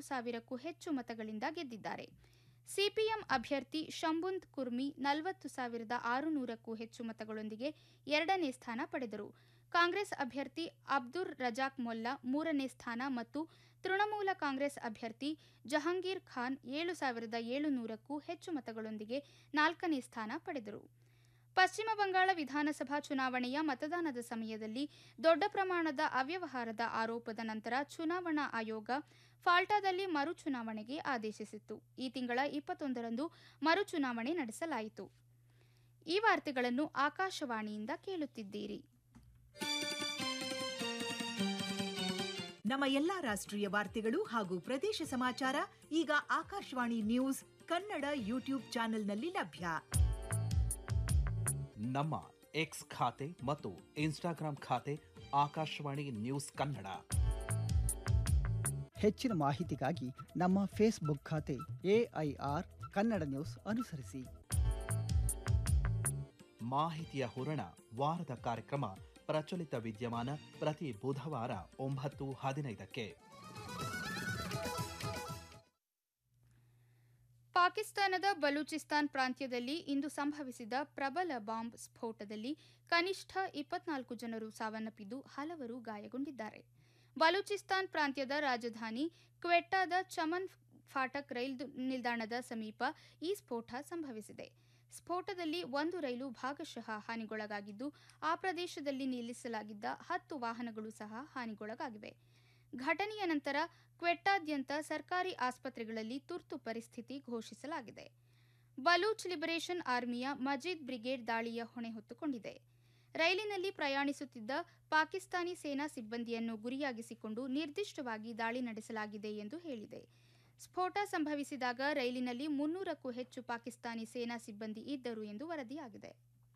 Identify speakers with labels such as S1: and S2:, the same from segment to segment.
S1: ಸಾವಿರಕ್ಕೂ ಹೆಚ್ಚು ಮತಗಳಿಂದ ಗೆದ್ದಿದ್ದಾರೆ ಸಿಪಿಎಂ ಅಭ್ಯರ್ಥಿ ಶಂಭುಂತ್ ಕುರ್ಮಿ ನಲವತ್ತು ಸಾವಿರದ ಆರುನೂರಕ್ಕೂ ಹೆಚ್ಚು ಮತಗಳೊಂದಿಗೆ ಎರಡನೇ ಸ್ಥಾನ ಪಡೆದರು ಕಾಂಗ್ರೆಸ್ ಅಭ್ಯರ್ಥಿ ಅಬ್ದುರ್ ರಜಾಕ್ ಮೊಲ್ಲಾ ಮೂರನೇ ಸ್ಥಾನ ಮತ್ತು ತೃಣಮೂಲ ಕಾಂಗ್ರೆಸ್ ಅಭ್ಯರ್ಥಿ ಜಹಂಗೀರ್ ಖಾನ್ ಏಳು ಸಾವಿರದ ಏಳುನೂರಕ್ಕೂ ಹೆಚ್ಚು ಮತಗಳೊಂದಿಗೆ ನಾಲ್ಕನೇ ಸ್ಥಾನ ಪಡೆದರು ಪಶ್ಚಿಮ ಬಂಗಾಳ ವಿಧಾನಸಭಾ ಚುನಾವಣೆಯ ಮತದಾನದ ಸಮಯದಲ್ಲಿ ದೊಡ್ಡ ಪ್ರಮಾಣದ ಅವ್ಯವಹಾರದ ಆರೋಪದ ನಂತರ ಚುನಾವಣಾ ಆಯೋಗ ಫಾಲ್ಟಾದಲ್ಲಿ ಮರು ಚುನಾವಣೆಗೆ ಆದೇಶಿಸಿತ್ತು ಈ ತಿಂಗಳ ಇಪ್ಪತ್ತೊಂದರಂದು ಮರು ಚುನಾವಣೆ ನಡೆಸಲಾಯಿತು ಈ ವಾರ್ತೆಗಳನ್ನು ಆಕಾಶವಾಣಿಯಿಂದ ಕೇಳುತ್ತಿದ್ದೀರಿ
S2: ನಮ್ಮ ಎಲ್ಲಾ ರಾಷ್ಟ್ರೀಯ ವಾರ್ತೆಗಳು ಹಾಗೂ ಪ್ರದೇಶ ಸಮಾಚಾರ ಈಗ ಆಕಾಶವಾಣಿ ನ್ಯೂಸ್ ಕನ್ನಡ ಯೂಟ್ಯೂಬ್ ಚಾನೆಲ್ನಲ್ಲಿ ಲಭ್ಯ
S3: ನಮ್ಮ ಎಕ್ಸ್ ಖಾತೆ ಮತ್ತು ಇನ್ಸ್ಟಾಗ್ರಾಂ ಖಾತೆ ಆಕಾಶವಾಣಿ ನ್ಯೂಸ್ ಕನ್ನಡ
S4: ಹೆಚ್ಚಿನ ಮಾಹಿತಿಗಾಗಿ ನಮ್ಮ ಫೇಸ್ಬುಕ್ ಖಾತೆ ಎಐಆರ್ ಕನ್ನಡ ನ್ಯೂಸ್ ಅನುಸರಿಸಿ
S3: ಮಾಹಿತಿಯ ಹೂರಣ ವಾರದ ಕಾರ್ಯಕ್ರಮ ಪ್ರಚಲಿತ ವಿದ್ಯಮಾನ ಪ್ರತಿ ಬುಧವಾರ ಒಂಬತ್ತು ಹದಿನೈದಕ್ಕೆ
S1: ಪಾಕಿಸ್ತಾನದ ಬಲೂಚಿಸ್ತಾನ್ ಪ್ರಾಂತ್ಯದಲ್ಲಿ ಇಂದು ಸಂಭವಿಸಿದ ಪ್ರಬಲ ಬಾಂಬ್ ಸ್ಫೋಟದಲ್ಲಿ ಕನಿಷ್ಠ ಇಪ್ಪತ್ನಾಲ್ಕು ಜನರು ಸಾವನ್ನಪ್ಪಿದ್ದು ಹಲವರು ಗಾಯಗೊಂಡಿದ್ದಾರೆ ಬಲೂಚಿಸ್ತಾನ್ ಪ್ರಾಂತ್ಯದ ರಾಜಧಾನಿ ಕ್ವೆಟ್ಟಾದ ಚಮನ್ ಫಾಟಕ್ ರೈಲು ನಿಲ್ದಾಣದ ಸಮೀಪ ಈ ಸ್ಫೋಟ ಸಂಭವಿಸಿದೆ ಸ್ಫೋಟದಲ್ಲಿ ಒಂದು ರೈಲು ಭಾಗಶಃ ಹಾನಿಗೊಳಗಾಗಿದ್ದು ಆ ಪ್ರದೇಶದಲ್ಲಿ ನಿಲ್ಲಿಸಲಾಗಿದ್ದ ಹತ್ತು ವಾಹನಗಳು ಸಹ ಹಾನಿಗೊಳಗಾಗಿವೆ ಘಟನೆಯ ನಂತರ ಕ್ವೆಟ್ಟಾದ್ಯಂತ ಸರ್ಕಾರಿ ಆಸ್ಪತ್ರೆಗಳಲ್ಲಿ ತುರ್ತು ಪರಿಸ್ಥಿತಿ ಘೋಷಿಸಲಾಗಿದೆ ಬಲೂಚ್ ಲಿಬರೇಷನ್ ಆರ್ಮಿಯ ಮಜೀದ್ ಬ್ರಿಗೇಡ್ ದಾಳಿಯ ಹೊಣೆ ಹೊತ್ತುಕೊಂಡಿದೆ ರೈಲಿನಲ್ಲಿ ಪ್ರಯಾಣಿಸುತ್ತಿದ್ದ ಪಾಕಿಸ್ತಾನಿ ಸೇನಾ ಸಿಬ್ಬಂದಿಯನ್ನು ಗುರಿಯಾಗಿಸಿಕೊಂಡು ನಿರ್ದಿಷ್ಟವಾಗಿ ದಾಳಿ ನಡೆಸಲಾಗಿದೆ ಎಂದು ಹೇಳಿದೆ ಸ್ಫೋಟ ಸಂಭವಿಸಿದಾಗ ರೈಲಿನಲ್ಲಿ ಮುನ್ನೂರಕ್ಕೂ ಹೆಚ್ಚು ಪಾಕಿಸ್ತಾನಿ ಸೇನಾ ಸಿಬ್ಬಂದಿ ಇದ್ದರು ಎಂದು ವರದಿಯಾಗಿದೆ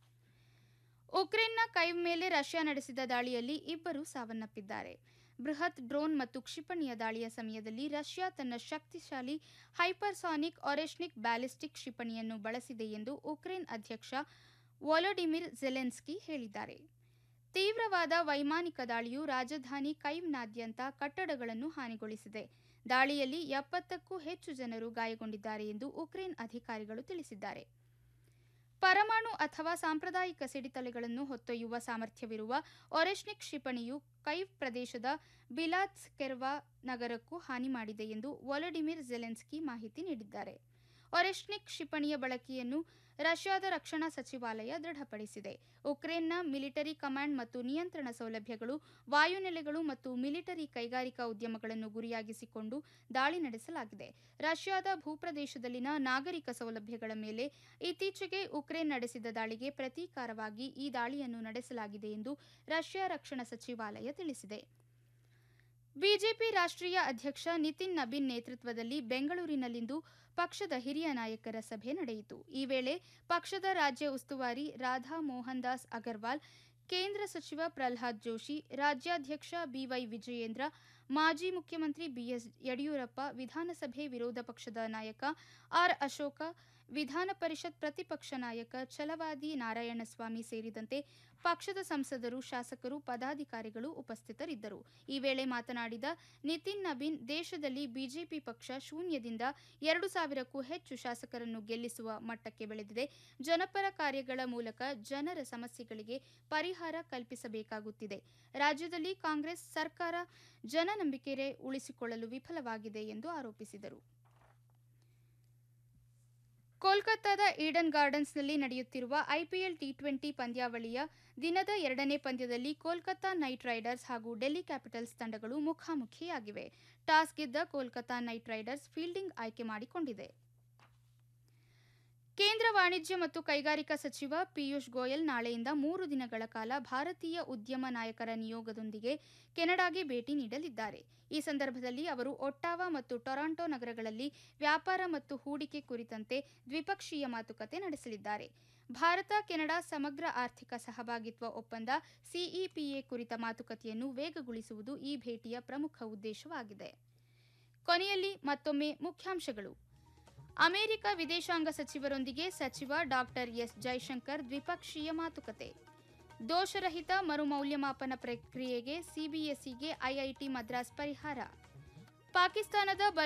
S1: ಉಕ್ರೇನ್ನ ಕೈವ್ ಮೇಲೆ ರಷ್ಯಾ ನಡೆಸಿದ ದಾಳಿಯಲ್ಲಿ ಇಬ್ಬರು ಸಾವನ್ನಪ್ಪಿದ್ದಾರೆ ಬೃಹತ್ ಡ್ರೋನ್ ಮತ್ತು ಕ್ಷಿಪಣಿಯ ದಾಳಿಯ ಸಮಯದಲ್ಲಿ ರಷ್ಯಾ ತನ್ನ ಶಕ್ತಿಶಾಲಿ ಹೈಪರ್ಸಾನಿಕ್ ಒರೆಶ್ನಿಕ್ ಬ್ಯಾಲಿಸ್ಟಿಕ್ ಕ್ಷಿಪಣಿಯನ್ನು ಬಳಸಿದೆ ಎಂದು ಉಕ್ರೇನ್ ಅಧ್ಯಕ್ಷ ವೊಲೊಡಿಮಿರ್ ಜೆಲೆನ್ಸ್ಕಿ ಹೇಳಿದ್ದಾರೆ ತೀವ್ರವಾದ ವೈಮಾನಿಕ ದಾಳಿಯು ರಾಜಧಾನಿ ಕೈವ್ನಾದ್ಯಂತ ಕಟ್ಟಡಗಳನ್ನು ಹಾನಿಗೊಳಿಸಿದೆ ದಾಳಿಯಲ್ಲಿ ಎಪ್ಪತ್ತಕ್ಕೂ ಹೆಚ್ಚು ಜನರು ಗಾಯಗೊಂಡಿದ್ದಾರೆ ಎಂದು ಉಕ್ರೇನ್ ಅಧಿಕಾರಿಗಳು ತಿಳಿಸಿದ್ದಾರೆ ಪರಮಾಣು ಅಥವಾ ಸಾಂಪ್ರದಾಯಿಕ ಸಿಡಿತಲೆಗಳನ್ನು ಹೊತ್ತೊಯ್ಯುವ ಸಾಮರ್ಥ್ಯವಿರುವ ಒರೆಶ್ನಿಕ್ ಕ್ಷಿಪಣಿಯು ಕೈವ್ ಪ್ರದೇಶದ ಬಿಲಾತ್ಸ್ಕೆರ್ವಾ ನಗರಕ್ಕೂ ಹಾನಿ ಮಾಡಿದೆ ಎಂದು ವೊಲಡಿಮಿರ್ ಜೆಲೆನ್ಸ್ಕಿ ಮಾಹಿತಿ ನೀಡಿದ್ದಾರೆ ಒರೆಶ್ನಿಕ್ ಕ್ಷಿಪಣಿಯ ಬಳಕೆಯನ್ನು ರಷ್ಯಾದ ರಕ್ಷಣಾ ಸಚಿವಾಲಯ ದೃಢಪಡಿಸಿದೆ ಉಕ್ರೇನ್ನ ಮಿಲಿಟರಿ ಕಮಾಂಡ್ ಮತ್ತು ನಿಯಂತ್ರಣ ಸೌಲಭ್ಯಗಳು ವಾಯುನೆಲೆಗಳು ಮತ್ತು ಮಿಲಿಟರಿ ಕೈಗಾರಿಕಾ ಉದ್ಯಮಗಳನ್ನು ಗುರಿಯಾಗಿಸಿಕೊಂಡು ದಾಳಿ ನಡೆಸಲಾಗಿದೆ ರಷ್ಯಾದ ಭೂಪ್ರದೇಶದಲ್ಲಿನ ನಾಗರಿಕ ಸೌಲಭ್ಯಗಳ ಮೇಲೆ ಇತ್ತೀಚೆಗೆ ಉಕ್ರೇನ್ ನಡೆಸಿದ ದಾಳಿಗೆ ಪ್ರತೀಕಾರವಾಗಿ ಈ ದಾಳಿಯನ್ನು ನಡೆಸಲಾಗಿದೆ ಎಂದು ರಷ್ಯಾ ರಕ್ಷಣಾ ಸಚಿವಾಲಯ ತಿಳಿಸಿದೆ ಬಿಜೆಪಿ ರಾಷ್ಟ್ರೀಯ ಅಧ್ಯಕ್ಷ ನಿತಿನ್ ನಬೀನ್ ನೇತೃತ್ವದಲ್ಲಿ ಬೆಂಗಳೂರಿನಲ್ಲಿಂದು ಪಕ್ಷದ ಹಿರಿಯ ನಾಯಕರ ಸಭೆ ನಡೆಯಿತು ಈ ವೇಳೆ ಪಕ್ಷದ ರಾಜ್ಯ ಉಸ್ತುವಾರಿ ರಾಧಾ ಮೋಹನ್ ದಾಸ್ ಅಗರ್ವಾಲ್ ಕೇಂದ್ರ ಸಚಿವ ಪ್ರಲ್ಹಾದ್ ಜೋಶಿ ರಾಜ್ಯಾಧ್ಯಕ್ಷ ಬಿವೈ ವಿಜಯೇಂದ್ರ ಮಾಜಿ ಮುಖ್ಯಮಂತ್ರಿ ಬಿಎಸ್ ಯಡಿಯೂರಪ್ಪ ವಿಧಾನಸಭೆ ವಿರೋಧ ಪಕ್ಷದ ನಾಯಕ ಆರ್ ಅಶೋಕ ವಿಧಾನ ಪರಿಷತ್ ಪ್ರತಿಪಕ್ಷ ನಾಯಕ ಛಲವಾದಿ ನಾರಾಯಣಸ್ವಾಮಿ ಸೇರಿದಂತೆ ಪಕ್ಷದ ಸಂಸದರು ಶಾಸಕರು ಪದಾಧಿಕಾರಿಗಳು ಉಪಸ್ಥಿತರಿದ್ದರು ಈ ವೇಳೆ ಮಾತನಾಡಿದ ನಿತಿನ್ ನಬೀನ್ ದೇಶದಲ್ಲಿ ಬಿಜೆಪಿ ಪಕ್ಷ ಶೂನ್ಯದಿಂದ ಎರಡು ಸಾವಿರಕ್ಕೂ ಹೆಚ್ಚು ಶಾಸಕರನ್ನು ಗೆಲ್ಲಿಸುವ ಮಟ್ಟಕ್ಕೆ ಬೆಳೆದಿದೆ ಜನಪರ ಕಾರ್ಯಗಳ ಮೂಲಕ ಜನರ ಸಮಸ್ಯೆಗಳಿಗೆ ಪರಿಹಾರ ಕಲ್ಪಿಸಬೇಕಾಗುತ್ತಿದೆ ರಾಜ್ಯದಲ್ಲಿ ಕಾಂಗ್ರೆಸ್ ಸರ್ಕಾರ ಜನನಂಬಿಕೆ ಉಳಿಸಿಕೊಳ್ಳಲು ವಿಫಲವಾಗಿದೆ ಎಂದು ಆರೋಪಿಸಿದರು ಕೋಲ್ಕತ್ತಾದ ಈಡನ್ ಗಾರ್ಡನ್ಸ್ನಲ್ಲಿ ನಡೆಯುತ್ತಿರುವ ಐಪಿಎಲ್ ಟಿ ಟ್ವೆಂಟಿ ಪಂದ್ಯಾವಳಿಯ ದಿನದ ಎರಡನೇ ಪಂದ್ಯದಲ್ಲಿ ಕೋಲ್ಕತ್ತಾ ನೈಟ್ ರೈಡರ್ಸ್ ಹಾಗೂ ಡೆಲ್ಲಿ ಕ್ಯಾಪಿಟಲ್ಸ್ ತಂಡಗಳು ಮುಖಾಮುಖಿಯಾಗಿವೆ ಟಾಸ್ ಗೆದ್ದ ಕೋಲ್ಕತ್ತಾ ನೈಟ್ ರೈಡರ್ಸ್ ಫೀಲ್ಡಿಂಗ್ ಆಯ್ಕೆ ಮಾಡಿಕೊಂಡಿದೆ ಕೇಂದ್ರ ವಾಣಿಜ್ಯ ಮತ್ತು ಕೈಗಾರಿಕಾ ಸಚಿವ ಪಿಯೂಷ್ ಗೋಯಲ್ ನಾಳೆಯಿಂದ ಮೂರು ದಿನಗಳ ಕಾಲ ಭಾರತೀಯ ಉದ್ಯಮ ನಾಯಕರ ನಿಯೋಗದೊಂದಿಗೆ ಕೆನಡಾಗೆ ಭೇಟಿ ನೀಡಲಿದ್ದಾರೆ ಈ ಸಂದರ್ಭದಲ್ಲಿ ಅವರು ಒಟ್ಟಾವಾ ಮತ್ತು ಟೊರಾಂಟೊ ನಗರಗಳಲ್ಲಿ ವ್ಯಾಪಾರ ಮತ್ತು ಹೂಡಿಕೆ ಕುರಿತಂತೆ ದ್ವಿಪಕ್ಷೀಯ ಮಾತುಕತೆ ನಡೆಸಲಿದ್ದಾರೆ ಭಾರತ ಕೆನಡಾ ಸಮಗ್ರ ಆರ್ಥಿಕ ಸಹಭಾಗಿತ್ವ ಒಪ್ಪಂದ ಸಿಇಪಿಎ ಕುರಿತ ಮಾತುಕತೆಯನ್ನು ವೇಗಗೊಳಿಸುವುದು ಈ ಭೇಟಿಯ ಪ್ರಮುಖ ಉದ್ದೇಶವಾಗಿದೆ ಕೊನೆಯಲ್ಲಿ ಮತ್ತೊಮ್ಮೆ ಮುಖ್ಯಾಂಶಗಳು ಅಮೆರಿಕ ವಿದೇಶಾಂಗ ಸಚಿವರೊಂದಿಗೆ ಸಚಿವ ಡಾಕ್ಟರ್ ಎಸ್ ಜೈಶಂಕರ್ ದ್ವಿಪಕ್ಷೀಯ ಮಾತುಕತೆ ದೋಷರಹಿತ ಮರುಮೌಲ್ಯಮಾಪನ ಪ್ರಕ್ರಿಯೆಗೆ ಸಿಬಿಎಸ್ಇಗೆ ಐಐಟಿ ಮದ್ರಾಸ್ ಪರಿಹಾರ ಪಾಕಿಸ್ತಾನದ